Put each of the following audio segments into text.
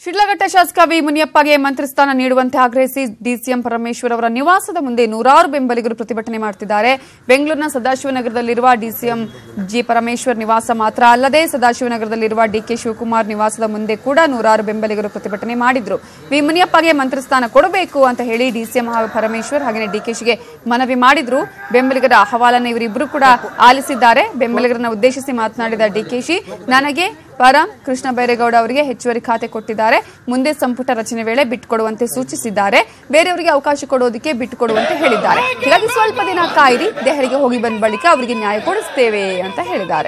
ಶಿಡ್ಲಘಟ್ಟ ಶಾಸಕ ವಿ ಮುನಿಯಪ್ಪಗೆ ಮಂತ್ರಿಸ್ಥಾನ ನೀಡುವಂತೆ ಆಗ್ರಹಿಸಿ ಡಿಸಿಎಂ ಪರಮೇಶ್ವರ್ ಅವರ ನಿವಾಸದ ಮುಂದೆ ನೂರಾರು ಬೆಂಬಲಿಗರು ಪ್ರತಿಭಟನೆ ಮಾಡುತ್ತಿದ್ದಾರೆ ಬೆಂಗಳೂರಿನ ಸದಾಶಿವನಗರದಲ್ಲಿರುವ ಡಿಸಿಎಂ ಜಿ ಪರಮೇಶ್ವರ್ ನಿವಾಸ ಮಾತ್ರ ಅಲ್ಲದೆ ಸದಾಶಿವನಗರದಲ್ಲಿರುವ ಡಿಕೆ ಶಿವಕುಮಾರ್ ನಿವಾಸದ ಮುಂದೆ ಕೂಡ ನೂರಾರು ಬೆಂಬಲಿಗರು ಪ್ರತಿಭಟನೆ ಮಾಡಿದ್ರು ವಿ ಮುನಿಯಪ್ಪಗೆ ಮಂತ್ರಿಸ್ಥಾನ ಕೊಡಬೇಕು ಅಂತ ಹೇಳಿ ಡಿಸಿಎಂ ಹಾಗೂ ಪರಮೇಶ್ವರ್ ಹಾಗೆಯೇ ಡಿಕೆಶಿಗೆ ಮನವಿ ಮಾಡಿದ್ರು ಬೆಂಬಲಿಗರ ಅಹವಾಲನ್ನು ಇವರಿಬ್ಬರು ಕೂಡ ಆಲಿಸಿದ್ದಾರೆ ಬೆಂಬಲಿಗರನ್ನ ಉದ್ದೇಶಿಸಿ ಮಾತನಾಡಿದ ಡಿಕೆಶಿ ನನಗೆ ಪರಂ ಕೃಷ್ಣ ಬೈರೇಗೌಡ ಅವರಿಗೆ ಹೆಚ್ಚುವರಿ ಖಾತೆ ಕೊಟ್ಟಿದ್ದಾರೆ ಮುಂದೆ ಸಂಪುಟ ರಚನೆ ವೇಳೆ ಬಿಟ್ಟುಕೊಡುವಂತೆ ಸೂಚಿಸಿದ್ದಾರೆ ಬೇರೆಯವರಿಗೆ ಅವಕಾಶ ಕೊಡೋದಕ್ಕೆ ಬಿಟ್ಟುಕೊಡುವಂತೆ ಹೇಳಿದ್ದಾರೆ ಹೀಗಾಗಿ ಸ್ವಲ್ಪ ದಿನ ಕಾಯಿರಿ ದೆಹಲಿಗೆ ಹೋಗಿ ಬಂದ ಬಳಿಕ ಅವರಿಗೆ ನ್ಯಾಯ ಕೊಡಿಸ್ತೇವೆ ಅಂತ ಹೇಳಿದ್ದಾರೆ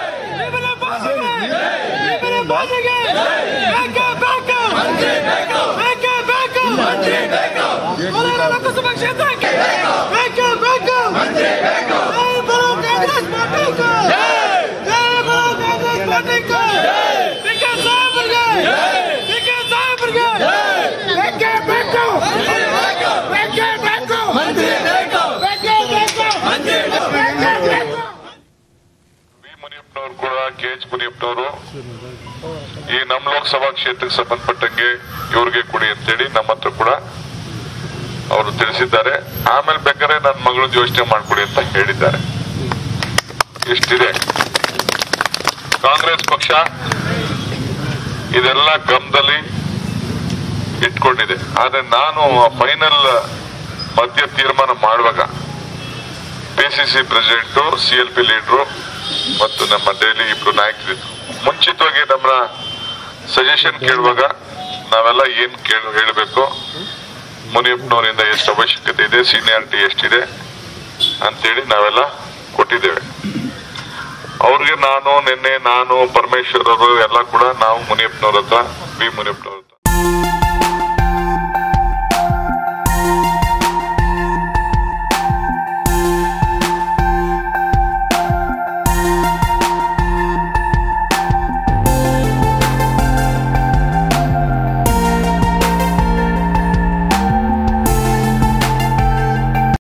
ಲೋಕಸಭಾ ಕ್ಷೇತ್ರಕ್ಕೆ ಬೇಕೇ ಬೇಕು ಬರೋ ಕಾಂಗ್ರೆಸ್ ಪಾರ್ಟಿಗೆ ಜೈ ಬರೋ ಕಾಂಗ್ರೆಸ್ ಪಾರ್ಟಿಗೆ ಡಿಕೆ ಸಾಹೇಬ್ರಿಗೆ ಡಿಕೆ ಸಾಹೇಬ್ರಿಗೆ ಬೇಕೇ ಬೇಕು ಬೇಕೇ ಬೇಕು ಬೇಕೇ ಬೇಕು ಬೇಕೇ ಬೇಕು ವಿ ಮುನಿಯಪ್ಪನವರು ಕೂಡ ಕೆ ಎಚ್ ಮುನಿಯಪ್ಪನವರು ಈ ನಮ್ಮ ಲೋಕಸಭಾ ಕ್ಷೇತ್ರಕ್ಕೆ ಸಂಬಂಧಪಟ್ಟಂಗೆ ಇವ್ರಿಗೆ ಕೊಡಿ ಅಂತೇಳಿ ನಮ್ಮ ಹತ್ರ ಕೂಡ ಅವರು ತಿಳಿಸಿದ್ದಾರೆ ಆಮೇಲೆ ಬೇಕಾದ್ರೆ ನನ್ನ ಮಗಳು ಯೋಚನೆ ಮಾಡ್ಕೊಡಿ ಅಂತ ಹೇಳಿದ್ದಾರೆ ಇಷ್ಟಿದೆ ಕಾಂಗ್ರೆಸ್ ಪಕ್ಷ ಇದೆಲ್ಲ ಗಮನದಲ್ಲಿ ಇಟ್ಕೊಂಡಿದೆ ಆದ್ರೆ ನಾನು ಫೈನಲ್ ಮಧ್ಯ ತೀರ್ಮಾನ ಮಾಡುವಾಗ PCC president C L P leader ಮತ್ತು ನಮ್ಮ ಡೈಲಿ ಇಬ್ರು ನಾಯಕರಿದ್ರು ಮುಂಚಿತವಾಗಿ ನಮ್ಮ ಸಜೆಷನ್ ಕೇಳುವಾಗ ನಾವೆಲ್ಲ ಏನ್ ಕೇಳ ಹೇಳಬೇಕು ಮುನಿಯಪ್ಪನವರಿಂದ ಎಷ್ಟು ಅವಶ್ಯಕತೆ ಇದೆ ಸೀನಿಯಾರಿಟಿ ಎಷ್ಟಿದೆ ಅಂತೇಳಿ ನಾವೆಲ್ಲ ಕೊಟ್ಟಿದ್ದೇವೆ ಅವ್ರಿಗೆ ನಾನು ನಿನ್ನೆ ನಾನು ಪರಮೇಶ್ವರ್ ಅವರು ಎಲ್ಲ ಕೂಡ ನಾವು ಮುನಿಯಪ್ಪನವ್ರ ಹತ್ರ ವಿ ಮುನಿಯಪ್ಪನವ್ರ ಹತ್ರ